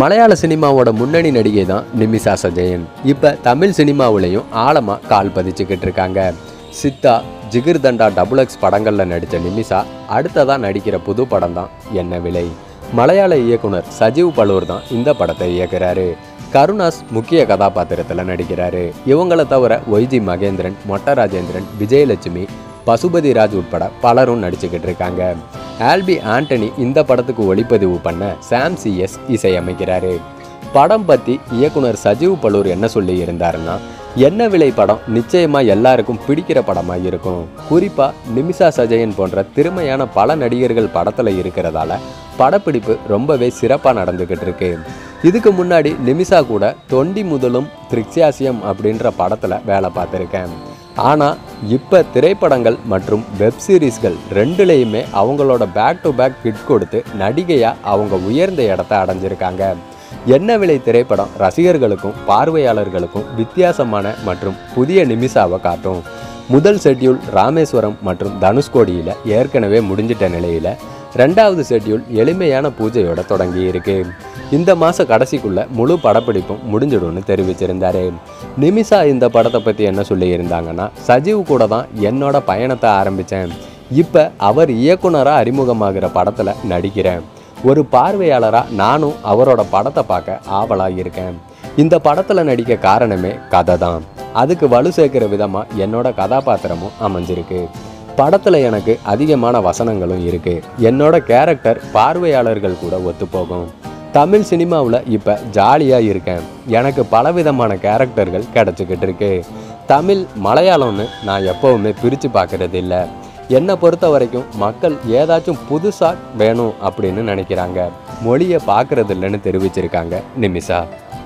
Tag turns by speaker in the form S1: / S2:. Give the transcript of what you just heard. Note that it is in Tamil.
S1: மலையாள சினிமாவோட முன்னணி நடிகை தான் நிமிஷா சஜயன் இப்போ தமிழ் சினிமாவுலேயும் ஆழமாக கால் பதிச்சுக்கிட்டு இருக்காங்க சித்தா ஜிகிர் தண்டா டபுள் எக்ஸ் படங்களில் நடித்த நிமிஷா அடுத்ததாக நடிக்கிற புது படம் தான் என்ன விலை மலையாள இயக்குனர் சஜீவ் பலூர் தான் இந்த படத்தை இயக்குறாரு கருணாஸ் முக்கிய கதாபாத்திரத்தில் நடிக்கிறாரு இவங்களை தவிர ஒய்ஜி மகேந்திரன் மொட்ட ராஜேந்திரன் விஜயலட்சுமி பசுபதி ராஜ் உட்பட பலரும் நடிச்சுக்கிட்டு இருக்காங்க ஆல்பி ஆண்டனி இந்த படத்துக்கு ஒளிப்பதிவு பண்ண சாம் சிஎஸ் இசையமைக்கிறாரு படம் பற்றி இயக்குனர் சஜீவ் பலூர் என்ன சொல்லி இருந்தாருன்னா என்ன விலை படம் நிச்சயமா எல்லாருக்கும் பிடிக்கிற படமா இருக்கும் குறிப்பா நிமிஷா சஜயன் போன்ற திறமையான பல நடிகர்கள் படத்துல இருக்கிறதால படப்பிடிப்பு ரொம்பவே சிறப்பா நடந்துகிட்டு இருக்கு இதுக்கு முன்னாடி நிமிஷா கூட தொண்டி முதலும் திரிக்ஸாசியம் அப்படின்ற படத்துல வேலை பார்த்துருக்கேன் ஆனால் இப்போ திரைப்படங்கள் மற்றும் வெப் சீரிஸ்கள் ரெண்டுலேயுமே அவங்களோட பேக் டு பேக் ஹிட் கொடுத்து நடிகையாக அவங்க உயர்ந்த இடத்த அடைஞ்சிருக்காங்க என்ன விலை திரைப்படம் ரசிகர்களுக்கும் பார்வையாளர்களுக்கும் வித்தியாசமான மற்றும் புதிய நிமிஷாவை காட்டும் முதல் ஷெட்யூல் ராமேஸ்வரம் மற்றும் தனுஷ்கோடியில் ஏற்கனவே முடிஞ்சிட்ட நிலையில் ரெண்டாவது ஷெட்யூல் எளிமையான பூஜையோட தொடங்கி இருக்கு இந்த மாத கடைசிக்குள்ள முழு படப்பிடிப்பும் முடிஞ்சிடும்னு தெரிவிச்சிருந்தாரு நிமிஷா இந்த படத்தை பற்றி என்ன சொல்லியிருந்தாங்கன்னா சஜீவ் கூட தான் என்னோட பயணத்தை ஆரம்பித்தேன் இப்போ அவர் இயக்குனராக அறிமுகமாகிற படத்தில் நடிக்கிறேன் ஒரு பார்வையாளராக நானும் அவரோட படத்தை பார்க்க ஆவலாக இருக்கேன் இந்த படத்தில் நடிக்க காரணமே கதை தான் அதுக்கு வலு சேர்க்கிற விதமாக என்னோட கதாபாத்திரமும் அமைஞ்சிருக்கு படத்தில் எனக்கு அதிகமான வசனங்களும் இருக்குது என்னோட கேரக்டர் பார்வையாளர்கள் கூட ஒத்துப்போகும் தமிழ் சினிமாவில் இப்போ ஜாலியாக இருக்கேன் எனக்கு பலவிதமான கேரக்டர்கள் கிடச்சிக்கிட்டு இருக்கு தமிழ் மலையாளம்னு நான் எப்போவுமே பிரித்து பார்க்கறது இல்லை என்னை பொறுத்த வரைக்கும் மக்கள் ஏதாச்சும் புதுசாக வேணும் அப்படின்னு நினைக்கிறாங்க மொழியை பார்க்கறது இல்லைன்னு தெரிவிச்சிருக்காங்க நிமிஷா